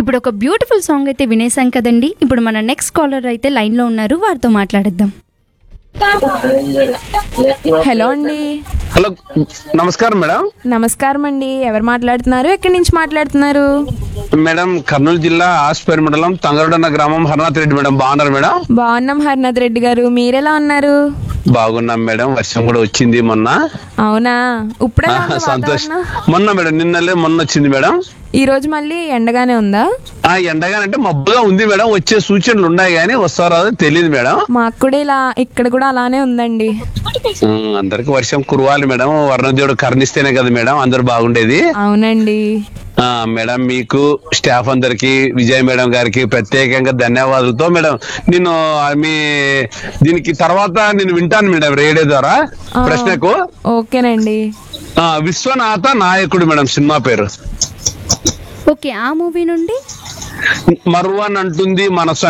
ఇప్పుడు ఒక beautiful song అయితే వినేసాం కదండి ఇప్పుడు మన నెక్స్ట్ కాలర్ అయితే లైన్లో ఉన్నారు వారితో మాట్లాడేద్దాం హలో అండి హలో నమస్కారం మేడం నమస్కారం అండి ఎవరు మాట్లాడుతున్నారు ఎక్కడి నుంచి మాట్లాడుతున్నారు మేడం కర్నూలు జిల్లా ఆస్పేరు మండలం తంగరుడన్న గ్రామం హర్నాథ్ రెడ్డి మేడం బాగున్నారు మేడం బాగున్నాం హరినాథ్ రెడ్డి గారు మీరెలా ఉన్నారు బాగున్నాం మేడం వర్షం కూడా వచ్చింది మొన్న అవునా ఇప్పుడే ఆహా, సంతోష్ మొన్న మేడం నిన్నలే మొన్న వచ్చింది మేడం ఈ రోజు మళ్ళీ ఎండగానే ఉందా ఆ ఎండగానంటే మబ్బుగా ఉంది మేడం వచ్చే సూచనలు ఉన్నాయి కానీ వస్తారో అదో తెలియదు మేడం మాకు కూడా ఇలా ఇక్కడ కూడా అలానే ఉందండి ఉమ్, అందరికి వర్షం కురవాలి మేడం వర్ణదేవుడు కరుణిస్తేనే కదా మేడం అందరు బాగుండేది అవునండి ఆ మేడం మీకు స్టాఫ్ అందరికి విజయ్ మేడం గారికి ప్రత్యేకంగా ధన్యవాదాలతో మేడం నేను ఆ, మీ దీనికి తర్వాత నేను వింటాను మేడం రేడియో ద్వారా ప్రశ్నకు ఓకేనండి ఆ, విశ్వనాథ నాయకుడు మేడం సినిమా పేరు ఓకే ఆ మూవీ నుండి మరువన్ అంటుంది మనసు